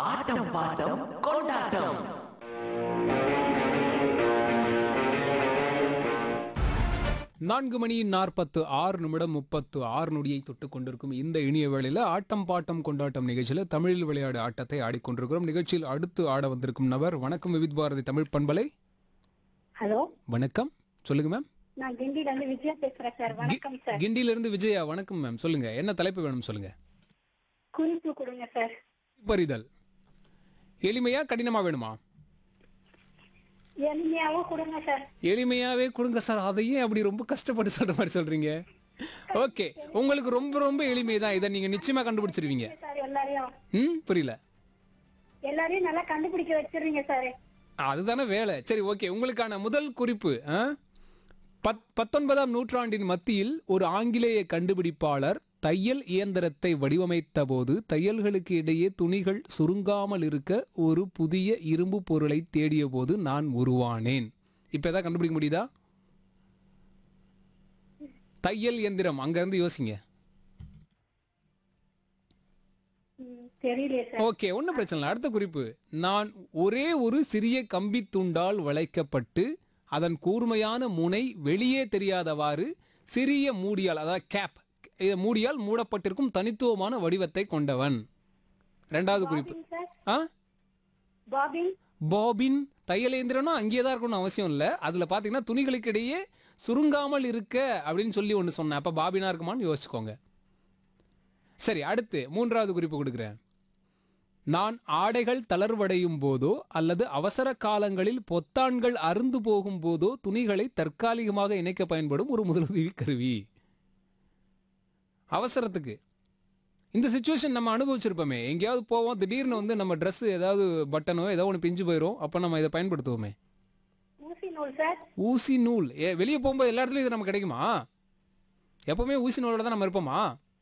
ஆட்டம் bottom கொண்டாட்டம் நான்கு மணி நாற்பத்து ஆறு நிமிடம் முப்பத்து ஆறு நொடியை தொட்டு கொண்டிருக்கும் இந்த இனிய வேளையில் ஆட்டம் பாட்டம் கொண்டாட்டம் நிகழ்ச்சியில் தமிழில் விளையாடு ஆட்டத்தை ஆடிக்கொண்டிருக்கிறோம் நிகழ்ச்சியில் அடுத்து ஆட வந்திருக்கும் நபர் வணக்கம் விவித் பாரதி தமிழ் பண்பலை ஹலோ வணக்கம் சொல்லுங்க மேம் நான் கிண்டில இருந்து விஜயா பேசுறேன் சார் வணக்கம் சார் கிண்டியில இருந்து விஜயா வணக்கம் மேம் சொல்லுங்க என்ன தலைப்பு வேணும் சொல்லுங்க குறிப்பு கொடுங்க சார் பறிதல் எளிமையா கடினமா வேணுமா எளிமையாவும் கொடுங்க சார் எளிமையாவே கொடுங்க சார் அதையும் அப்படி ரொம்ப கஷ்டப்பட்டு சொல்ற மாதிரி சொல்றீங்க ஓகே உங்களுக்கு ரொம்ப ரொம்ப எளிமை தான் இதை நீங்க நிச்சயமா கண்டுபிடிச்சிருவீங்க சார் எல்லாரையும் ம் புரியல எல்லாரையும் நல்லா கண்டுபிடிக்க வச்சிருவீங்க சார் அதுதானே வேலை சரி ஓகே உங்களுக்கான முதல் குறிப்பு ஆ? பத் பத்தொன்பதாம் நூற்றாண்டின் மத்தியில் ஒரு ஆங்கிலேய கண்டுபிடிப்பாளர் தையல் இயந்திரத்தை வடிவமைத்த போது தையல்களுக்கு இடையே துணிகள் சுருங்காமல் இருக்க ஒரு புதிய இரும்பு பொருளை தேடிய போது நான் உருவானேன் இப்போ எதாவது கண்டுபிடிக்க முடியுதா தையல் இயந்திரம் அங்கேருந்து யோசிங்க ம், தெரியலையே சார் ஓகே ஒன்றும் பிரச்சனை இல்லை அடுத்த குறிப்பு நான் ஒரே ஒரு சிறிய கம்பி துண்டால் வளைக்கப்பட்டு அதன் கூர்மையான முனை வெளியே தெரியாதவாறு சிறிய மூடியால் அதாவது கேப் மூடியால் மூடப்பட்டிருக்கும் தனித்துவமான வடிவத்தை கொண்டவன் ரெண்டாவது குறிப்பு பாபின் சார் ஆ பாபின் பாபின் தையல் இயந்திரம்னா அங்கேயே தான் இருக்கணும்னு அவசியம் இல்லை அதில் பார்த்தீங்கன்னா துணிகளுக்கு இடையே சுருங்காமல் இருக்க அப்படின்னு சொல்லி ஒன்று சொன்னேன் அப்போ பாபினா இருக்குமான்னு யோசிச்சுக்கோங்க சரி அடுத்து மூன்றாவது குறிப்பு கொடுக்குறேன் நான் ஆடைகள் தளர்வடையும் போதோ அல்லது அவசர காலங்களில் பொத்தான்கள் அருந்து போகும் போதோ துணிகளை தற்காலிகமாக இணைக்க பயன்படும் ஒரு முதலுதவி கருவி அவசரத்துக்கு இந்த சுச்சுவேஷன் நம்ம அனுபவிச்சிருப்போமே எங்கேயாவது போவோம் திடீர்னு வந்து நம்ம Dress ஏதாவது பட்டனோ ஏதோ ஒன்று பிஞ்சு போயிடும் அப்போ நம்ம இதை பயன்படுத்துவோமே ஊசி நூல் சார் ஊசி நூல் ஏ வெளியே போகும்போது எல்லா இடத்துலையும் இது நமக்கு கிடைக்குமா எப்பவுமே ஊசி நூலோட தான் நம்ம இருப்போமா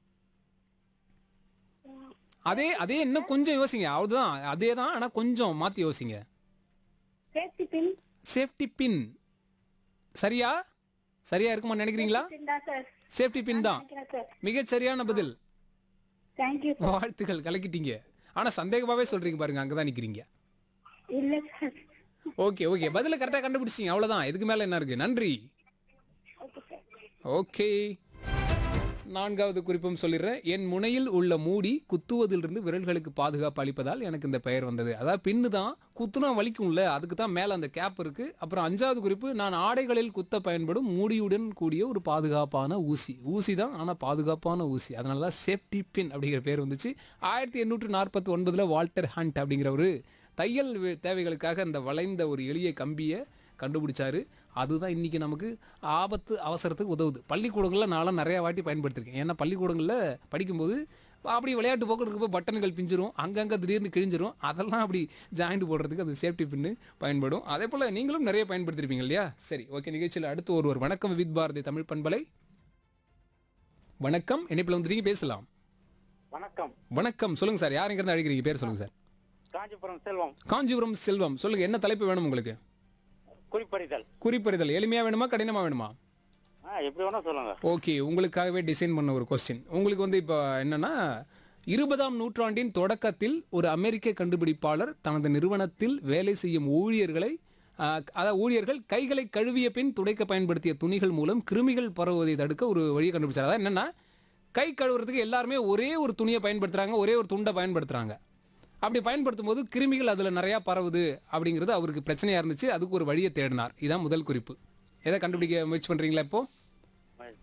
அதே அதே இன்னும் கொஞ்சம் யோசிங்க அவ்வளவுதான் அதே தான் ஆனால் கொஞ்சம் மாற்றி யோசிங்க சேஃப்டி பின் சேஃப்டி பின் சரியா சரியா இருக்குமா நினைக்கிறீங்களா பின் தான் சார் சேஃப்டி பின் தான் நினைக்கிறேன் சார் மிகச் சரியான பதில் தேங்க்யூ வாழ்த்துக்கள் கலக்கிட்டீங்க ஆனால் சந்தேகமாகவே சொல்றீங்க பாருங்க அங்கே தான் நிற்கிறீங்க இல்ல சார் ஓகே ஓகே பதில கரெக்டாக கண்டுபிடிச்சிங்க அவ்வளோதான் இதுக்கு மேலே என்ன இருக்கு நன்றி ஓகே சார் ஓகே நான்காவது குறிப்பும் சொல்லிடுறேன் என் முனையில் உள்ள மூடி குத்துவதிலிருந்து விரல்களுக்கு பாதுகாப்பு அளிப்பதால் எனக்கு இந்த பெயர் வந்தது அதாவது பின்னு தான் குத்துனா வலிக்கும்ல அதுக்கு தான் மேலே அந்த கேப் இருக்கு அப்புறம் அஞ்சாவது குறிப்பு நான் ஆடைகளில் குத்த பயன்படும் மூடியுடன் கூடிய ஒரு பாதுகாப்பான ஊசி ஊசி தான் ஆனால் பாதுகாப்பான ஊசி அதனால தான் சேஃப்டி பின் அப்படிங்கிற பேர் வந்துச்சு ஆயிரத்தி எண்ணூற்று நாற்பத்தி ஒன்பதில் வால்டர் ஹண்ட் அப்படிங்கிற ஒரு தையல் வே- தேவைகளுக்காக அந்த வளைந்த ஒரு எளிய கம்பியை கண்டுபிடிச்சாரு அதுதான் இன்னைக்கு நமக்கு ஆபத்து அவசரத்துக்கு உதவுது பள்ளிக்கூடங்களில் நான்லாம் நிறையா வாட்டி பயன்படுத்திருக்கேன் ஏன்னா பள்ளிக்கூடங்களில் படிக்கும்போது அப்படி விளையாட்டு போக்கு இருக்கப்போ பட்டன்கள் பிஞ்சிரும் அங்கங்கே திடீர்னு கிழிஞ்சிரும் அதெல்லாம் அப்படி ஜாயிண்ட் போடுறதுக்கு அது சேஃப்டி பின்னு பயன்படும் அதே போல் நீங்களும் நிறைய பயன்படுத்திருப்பீங்க இல்லையா சரி ஓகே நிகழ்ச்சியில் அடுத்து ஒருவர் வணக்கம் வித் பாரதி தமிழ் பண்பலை வணக்கம் இணைப்பில் வந்துருக்கீங்க பேசலாம் வணக்கம் வணக்கம் சொல்லுங்க சார் யார் இருந்து அழைக்கிறீங்க பேர் சொல்லுங்க சார் காஞ்சிபுரம் செல்வம் காஞ்சிபுரம் செல்வம் சொல்லுங்க என்ன தலைப்பு வேணும் உங்களுக்கு குறிப்பறிதல் குறிப்பறிதல் எளிமையா வேணுமா கடினமா வேணுமா ஆ எப்படி வேணா சொல்லுங்க ஓகே உங்களுக்காகவே டிசைன் பண்ண ஒரு கொஸ்டின் உங்களுக்கு வந்து இப்போ என்னன்னா இருபதாம் நூற்றாண்டின் தொடக்கத்தில் ஒரு அமெரிக்க கண்டுபிடிப்பாளர் தனது நிறுவனத்தில் வேலை செய்யும் ஊழியர்களை ஆஹ், அதாவது ஊழியர்கள் கைகளை கழுவிய பின் துடைக்க பயன்படுத்திய துணிகள் மூலம் கிருமிகள் பரவுவதை தடுக்க ஒரு வழியை கண்டுபிடிச்சார் அதாவது என்னன்னா கை கழுவுறதுக்கு எல்லாருமே ஒரே ஒரு துணியை பயன்படுத்துறாங்க ஒரே ஒரு துண்டை பயன்படுத்துறாங்க அப்படி பயன்படுத்தும் போது கிருமிகள் அதில் நிறையா பரவுது அப்படிங்கிறது அவருக்கு பிரச்சனையாக இருந்துச்சு அதுக்கு ஒரு வழியை தேடினார் இதான் முதல் குறிப்பு எதை கண்டுபிடிக்க முயற்சி பண்ணுறீங்களா இப்போ